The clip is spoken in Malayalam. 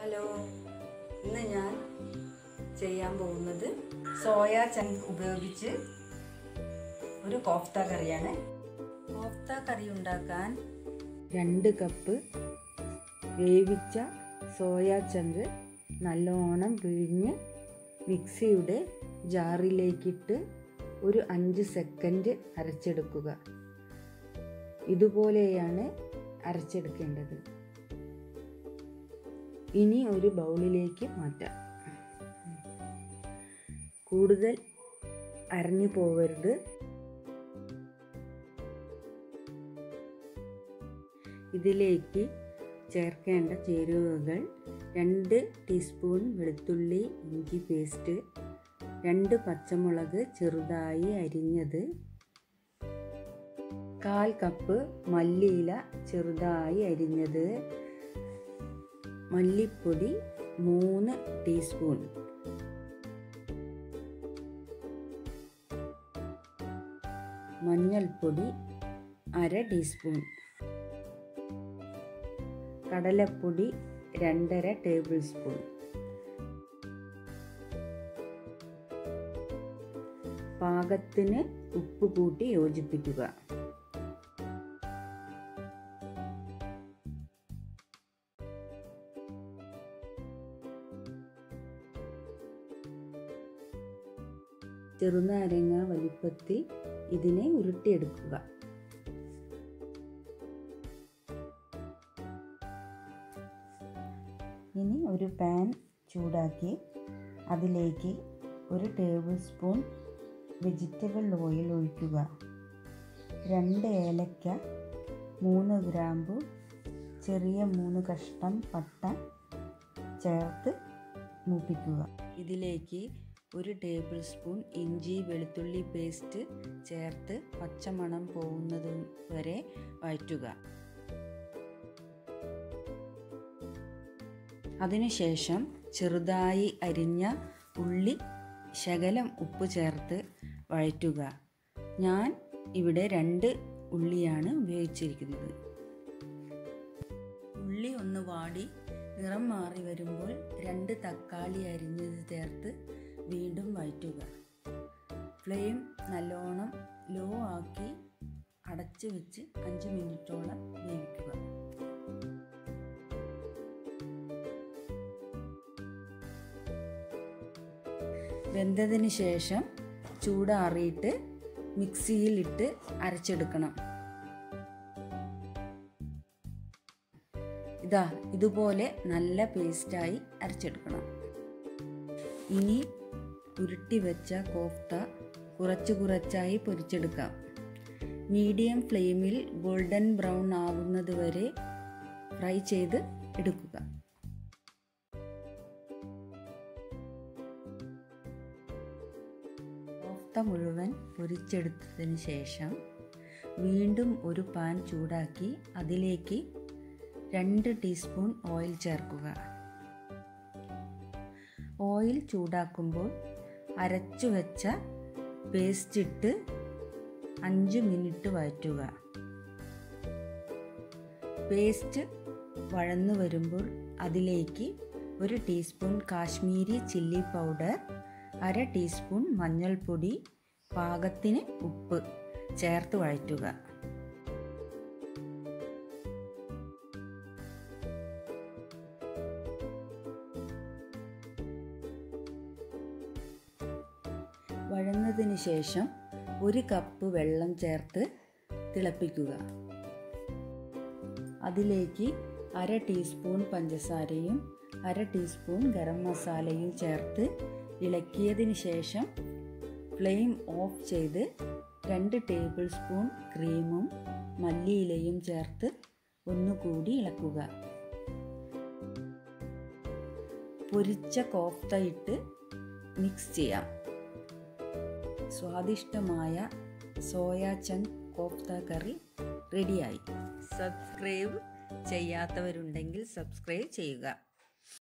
ഹലോ ഇന്ന് ഞാൻ ചെയ്യാൻ പോകുന്നത് സോയ ചങ്ക് ഉപയോഗിച്ച് ഒരു കോഫ്ത കറിയാണ് കോഫ്ത കറി ഉണ്ടാക്കാൻ രണ്ട് കപ്പ് വേവിച്ച സോയ ചങ്ക് നല്ലോണം പിഴിഞ്ഞ് മിക്സിയുടെ ജാറിലേക്കിട്ട് ഒരു അഞ്ച് സെക്കൻഡ് അരച്ചെടുക്കുക ഇതുപോലെയാണ് അരച്ചെടുക്കേണ്ടത് ഇനി ഒരു ബൗളിലേക്ക് മാറ്റാം കൂടുതൽ അരഞ്ഞു പോവരുത് ഇതിലേക്ക് ചേർക്കേണ്ട ചേരുവകൾ രണ്ട് ടീസ്പൂൺ വെളുത്തുള്ളി ഇഞ്ചി പേസ്റ്റ് രണ്ട് പച്ചമുളക് ചെറുതായി അരിഞ്ഞത് കാൽ കപ്പ് മല്ലിയില ചെറുതായി അരിഞ്ഞത് മല്ലിപ്പൊടി മൂന്ന് ടീസ്പൂൺ മഞ്ഞൾപ്പൊടി അര ടീസ്പൂൺ കടലപ്പൊടി രണ്ടര ടേബിൾ സ്പൂൺ പാകത്തിന് ഉപ്പ് കൂട്ടി യോജിപ്പിക്കുക ചെറുനാരങ്ങ വലിപ്പത്തിൽ ഇതിനെ ഉരുട്ടിയെടുക്കുക ഇനി ഒരു പാൻ ചൂടാക്കി അതിലേക്ക് ഒരു ടേബിൾ സ്പൂൺ വെജിറ്റബിൾ ഓയിൽ ഒഴിക്കുക രണ്ട് ഏലക്ക മൂന്ന് ഗ്രാമ്പു ചെറിയ മൂന്ന് കഷ്ണം പട്ട ചേർത്ത് മൂപ്പിക്കുക ഇതിലേക്ക് ഒരു ടേബിൾ സ്പൂൺ ഇഞ്ചി വെളുത്തുള്ളി പേസ്റ്റ് ചേർത്ത് പച്ചമണം പോകുന്നത് വരെ വഴറ്റുക അതിനുശേഷം ചെറുതായി അരിഞ്ഞ ഉള്ളി ശകലം ഉപ്പ് ചേർത്ത് വഴറ്റുക ഞാൻ ഇവിടെ രണ്ട് ഉള്ളിയാണ് ഉപയോഗിച്ചിരിക്കുന്നത് ഉള്ളി ഒന്ന് വാടി നിറം മാറി വരുമ്പോൾ രണ്ട് തക്കാളി അരിഞ്ഞത് ചേർത്ത് വീണ്ടും വഴറ്റുക ഫ്ലെയിം നല്ലോണം ലോ ആക്കി അടച്ചു വെച്ച് അഞ്ച് മിനിറ്റോളം വേവിക്കുക വെന്തതിന് ശേഷം ചൂടാറിയിട്ട് മിക്സിയിലിട്ട് അരച്ചെടുക്കണം ഇതാ ഇതുപോലെ നല്ല പേസ്റ്റായി അരച്ചെടുക്കണം ഇനി ഉരുട്ടി വെച്ച കോഫ്ത കുറച്ച് കുറച്ചായി പൊരിച്ചെടുക്കാം മീഡിയം ഫ്ലെയിമിൽ ഗോൾഡൻ ബ്രൗൺ ആവുന്നത് വരെ ഫ്രൈ ചെയ്ത് എടുക്കുക കോഫ്ത മുഴുവൻ പൊരിച്ചെടുത്തതിന് ശേഷം വീണ്ടും ഒരു പാൻ ചൂടാക്കി അതിലേക്ക് രണ്ട് ടീസ്പൂൺ ഓയിൽ ചേർക്കുക ഓയിൽ ചൂടാക്കുമ്പോൾ അരച്ചു വെച്ച പേസ്റ്റ് ഇട്ട് അഞ്ച് മിനിറ്റ് വഴറ്റുക പേസ്റ്റ് വഴന്നു വരുമ്പോൾ അതിലേക്ക് ഒരു ടീസ്പൂൺ കാശ്മീരി ചില്ലി പൗഡർ അര ടീസ്പൂൺ മഞ്ഞൾപ്പൊടി പാകത്തിന് ഉപ്പ് ചേർത്ത് വഴറ്റുക വഴന്നതിന് ശേഷം ഒരു കപ്പ് വെള്ളം ചേർത്ത് തിളപ്പിക്കുക അതിലേക്ക് അര ടീസ്പൂൺ പഞ്ചസാരയും അര ടീസ്പൂൺ ഗരം മസാലയും ചേർത്ത് ഇളക്കിയതിന് ശേഷം ഫ്ലെയിം ഓഫ് ചെയ്ത് രണ്ട് ടേബിൾ സ്പൂൺ ക്രീമും മല്ലിയിലയും ചേർത്ത് ഒന്നുകൂടി ഇളക്കുക പൊരിച്ച കോഫ്ത ഇട്ട് മിക്സ് ചെയ്യാം സ്വാദിഷ്ടമായ സോയ ചങ്ക് കോഫ്ത കറി റെഡിയായി സബ്സ്ക്രൈബ് ചെയ്യാത്തവരുണ്ടെങ്കിൽ സബ്സ്ക്രൈബ് ചെയ്യുക